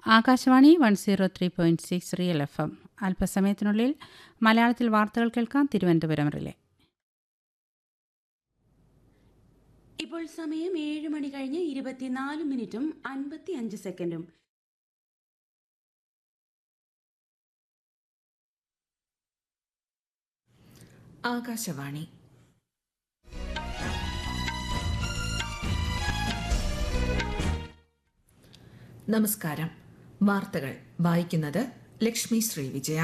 Akashvani one zero three point six real F M അല്പസമയത്തിനുള്ളിൽ മലയാളത്തിൽ വാർത്തകൾ കേൾക്കാം തിരുവനന്തപുരം റിലേ ഇപ്പോൾ സമയം ഏഴ് മണി കഴിഞ്ഞ് ഇരുപത്തിനാല് മിനിറ്റും അൻപത്തി അഞ്ച് സെക്കൻഡും ആകാശവാണി നമസ്കാരം വാർത്തകൾ വായിക്കുന്നത് ലക്ഷ്മി ശ്രീ വിജയ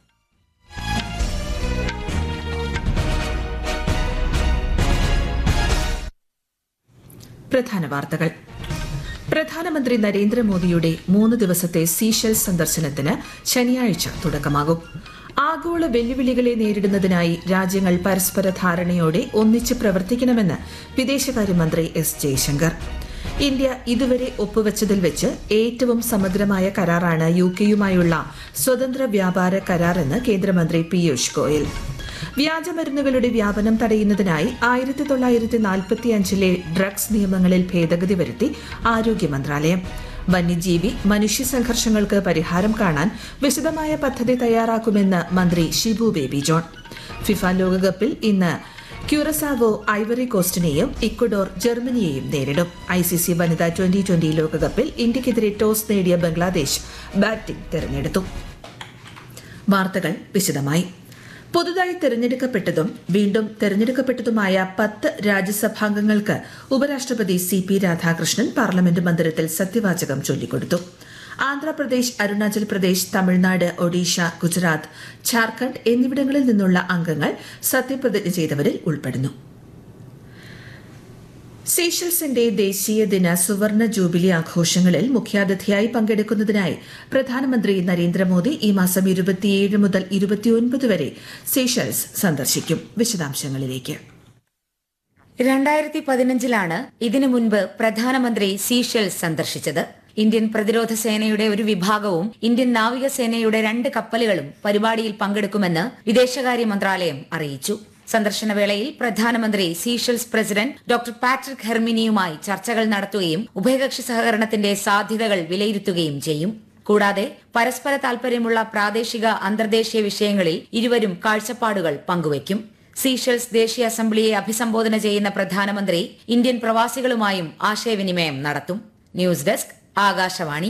പ്രധാന വാർത്തകൾ പ്രധാനമന്ത്രി നരേന്ദ്രമോദിയുടെ മൂന്ന് ദിവസത്തെ സീഷെൽസ് സന്ദർശനത്തിന് ശനിയാഴ്ച തുടക്കമാകും ആഗോള വെല്ലുവിളികളെ നേരിടുന്നതിനായി രാജ്യങ്ങൾ പരസ്പര ധാരണയോടെ ഒന്നിച്ച് പ്രവർത്തിക്കണമെന്ന് വിദേശകാര്യമന്ത്രി എസ് ജയശങ്കർ ഇന്ത്യ ഇതുവരെ ഒപ്പുവച്ചതിൽ വെച്ച് ഏറ്റവും സമഗ്രമായ കരാറാണ് യു കെയുമായുള്ള സ്വതന്ത്ര വ്യാപാര കരാറെന്ന് കേന്ദ്രമന്ത്രി പീയൂഷ് ഗോയൽ വ്യാജമരുന്നുകളുടെ വ്യാപനം തടയുന്നതിനായി ആയിരത്തി തൊള്ളായിരത്തി നാൽപ്പത്തി അഞ്ചിലെ ഡ്രഗ്സ് നിയമങ്ങളിൽ ഭേദഗതി വരുത്തി ആരോഗ്യ മന്ത്രാലയം വന്യജീവി മനുഷ്യ സംഘർഷങ്ങൾക്ക് പരിഹാരം കാണാൻ വിശദമായ പദ്ധതി തയ്യാറാക്കുമെന്ന് മന്ത്രി ഷിബു ബേബി ജോൺ ഫിഫ ലോകകപ്പിൽ ഇന്ന് ക്യൂറസാവോ ഐവറി കോസ്റ്റിനെയും ഇക്വഡോർ ജർമ്മനിയെയും നേരിടും ഐ സി സി വനിതാ ട്വന്റി ട്വന്റി ലോകകപ്പിൽ ഇന്ത്യക്കെതിരെ ടോസ് നേടിയ ബംഗ്ലാദേശ് ബാറ്റിംഗ് തെരഞ്ഞെടുത്തു വാർത്തകൾ വിശദമായി പുതുതായി തെരഞ്ഞെടുക്കപ്പെട്ടതും വീണ്ടും തെരഞ്ഞെടുക്കപ്പെട്ടതുമായ പത്ത് രാജ്യസഭാംഗങ്ങൾക്ക് ഉപരാഷ്ട്രപതി സി പി രാധാകൃഷ്ണൻ പാർലമെന്റ് മന്ദിരത്തിൽ സത്യവാചകം ചൊല്ലിക്കൊടുത്തു ആന്ധ്രാപ്രദേശ് അരുണാചൽ പ്രദേശ് തമിഴ്നാട് ഒഡീഷ ഗുജറാത്ത് ഝാർഖണ്ഡ് എന്നിവിടങ്ങളിൽ നിന്നുള്ള അംഗങ്ങൾ സത്യപ്രതിജ്ഞ ചെയ്തവരിൽ ഉൾപ്പെടുന്നു സീഷൽസിന്റെ ദേശീയ ദിന സുവർണ ജൂബിലി ആഘോഷങ്ങളിൽ മുഖ്യാതിഥിയായി പങ്കെടുക്കുന്നതിനായി പ്രധാനമന്ത്രി നരേന്ദ്രമോദി ഈ മാസം ഇരുപത്തിയേഴ് മുതൽ ഇരുപത്തിയൊൻപത് വരെ സീഷൽസ് സന്ദർശിക്കും വിശദാംശങ്ങളിലേക്ക് രണ്ടായിരത്തി പതിനഞ്ചിലാണ് ഇതിനു മുൻപ് പ്രധാനമന്ത്രി സീഷെൽസ് സന്ദർശിച്ചത് ഇന്ത്യൻ പ്രതിരോധ സേനയുടെ ഒരു വിഭാഗവും ഇന്ത്യൻ നാവികസേനയുടെ രണ്ട് കപ്പലുകളും പരിപാടിയിൽ പങ്കെടുക്കുമെന്ന് വിദേശകാര്യ മന്ത്രാലയം അറിയിച്ചു സന്ദർശന വേളയിൽ പ്രധാനമന്ത്രി സീഷെൽസ് പ്രസിഡന്റ് ഡോക്ടർ പാട്രിക് ഹെർമിനിയുമായി ചർച്ചകൾ നടത്തുകയും ഉഭയകക്ഷി സഹകരണത്തിന്റെ സാധ്യതകൾ വിലയിരുത്തുകയും ചെയ്യും കൂടാതെ പരസ്പര താൽപര്യമുള്ള പ്രാദേശിക അന്തർദേശീയ വിഷയങ്ങളിൽ ഇരുവരും കാഴ്ചപ്പാടുകൾ പങ്കുവയ്ക്കും സീഷെൽസ് ദേശീയ അസംബ്ലിയെ അഭിസംബോധന ചെയ്യുന്ന പ്രധാനമന്ത്രി ഇന്ത്യൻ പ്രവാസികളുമായും ആശയവിനിമയം നടത്തും ന്യൂസ് ഡെസ്ക് ആകാശവാണി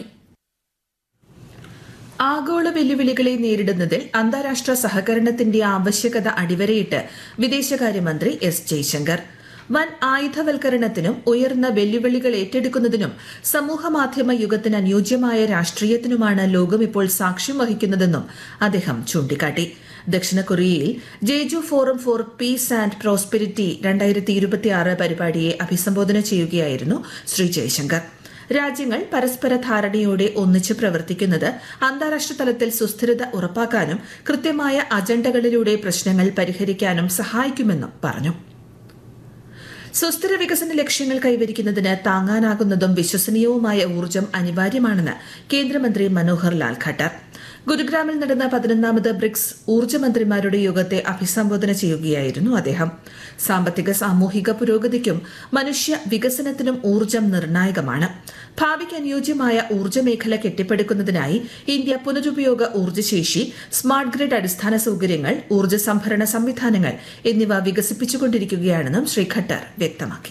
ആഗോള വെല്ലുവിളികളെ നേരിടുന്നതിൽ അന്താരാഷ്ട്ര സഹകരണത്തിന്റെ ആവശ്യകത അടിവരയിട്ട് വിദേശകാര്യമന്ത്രി എസ് ജയശങ്കർ വൻ ആയുധവൽക്കരണത്തിനും ഉയർന്ന വെല്ലുവിളികൾ ഏറ്റെടുക്കുന്നതിനും സമൂഹമാധ്യമ യുഗത്തിന് അനുയോജ്യമായ രാഷ്ട്രീയത്തിനുമാണ് ലോകം ഇപ്പോൾ സാക്ഷ്യം വഹിക്കുന്നതെന്നും അദ്ദേഹം ചൂണ്ടിക്കാട്ടി ദക്ഷിണ കൊറിയയിൽ Jeju forum for peace and prosperity രണ്ടായിരത്തി ഇരുപത്തിയാറ് പരിപാടിയെ അഭിസംബോധന ചെയ്യുകയായിരുന്നു ശ്രീ ജയശങ്കർ രാജ്യങ്ങൾ പരസ്പര ധാരണയോടെ ഒന്നിച്ച് പ്രവർത്തിക്കുന്നത് അന്താരാഷ്ട്ര തലത്തിൽ സുസ്ഥിരത ഉറപ്പാക്കാനും കൃത്യമായ അജണ്ടകളിലൂടെ പ്രശ്നങ്ങൾ പരിഹരിക്കാനും സഹായിക്കുമെന്നും പറഞ്ഞു സുസ്ഥിര വികസന ലക്ഷ്യങ്ങൾ കൈവരിക്കുന്നതിന് താങ്ങാനാകുന്നതും വിശ്വസനീയവുമായ ഊർജ്ജം അനിവാര്യമാണെന്ന് കേന്ദ്രമന്ത്രി മനോഹർ ലാൽ ഖട്ടർ ഗുരുഗ്രാമിൽ നടന്ന പതിനൊന്നാമത് ബ്രിക്സ് ഊർജ്ജമന്ത്രിമാരുടെ യോഗത്തെ അഭിസംബോധന ചെയ്യുകയായിരുന്നു അദ്ദേഹം സാമ്പത്തിക സാമൂഹിക പുരോഗതിക്കും മനുഷ്യ വികസനത്തിനും ഊർജ്ജം നിർണായകമാണ് ഭാവിക്ക് അനുയോജ്യമായ ഊർജ്ജ മേഖല കെട്ടിപ്പടുക്കുന്നതിനായി ഇന്ത്യ പുനരുപയോഗ ഊർജ്ജശേഷി സ്മാർട്ട് ഗ്രിഡ് അടിസ്ഥാന സൌകര്യങ്ങൾ ഊർജ്ജ സംഭരണ സംവിധാനങ്ങൾ എന്നിവ വികസിപ്പിച്ചുകൊണ്ടിരിക്കുകയാണെന്നും ശ്രീ ഖട്ടർ വ്യക്തമാക്കി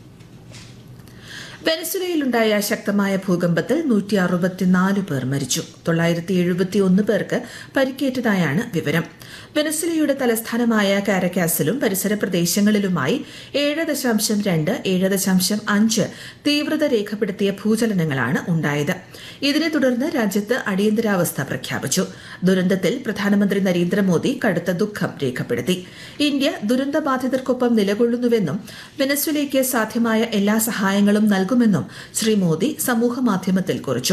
വെനസ്വലയിലുണ്ടായ ശക്തമായ ഭൂകമ്പത്തിൽ നൂറ്റി അറുപത്തിനാല് പേർ മരിച്ചു തൊള്ളായിരത്തി എഴുപത്തിയൊന്ന് പേർക്ക് പരിക്കേറ്റതായാണ് വിവരം വെനസ്വലയുടെ തലസ്ഥാനമായ കാരക്കാസിലും പരിസര പ്രദേശങ്ങളിലുമായി ഏഴ് ദശാംശം രണ്ട് ഏഴ് ദശാംശം അഞ്ച് തീവ്രത രേഖപ്പെടുത്തിയ ഭൂചലനങ്ങളാണ് ഉണ്ടായത് ഇതിനെ തുടർന്ന് രാജ്യത്ത് അടിയന്തരാവസ്ഥ പ്രഖ്യാപിച്ചു ദുരന്തത്തിൽ പ്രധാനമന്ത്രി നരേന്ദ്രമോദി കടുത്ത ദുഃഖം രേഖപ്പെടുത്തി ഇന്ത്യ ദുരന്തബാധിതർക്കൊപ്പം നിലകൊള്ളുന്നുവെന്നും വെനസ്വലയ്ക്ക് സാധ്യമായ എല്ലാ സഹായങ്ങളും നൽകുമെന്നും ശ്രീ മോദി സമൂഹമാധ്യമത്തിൽ കുറിച്ചു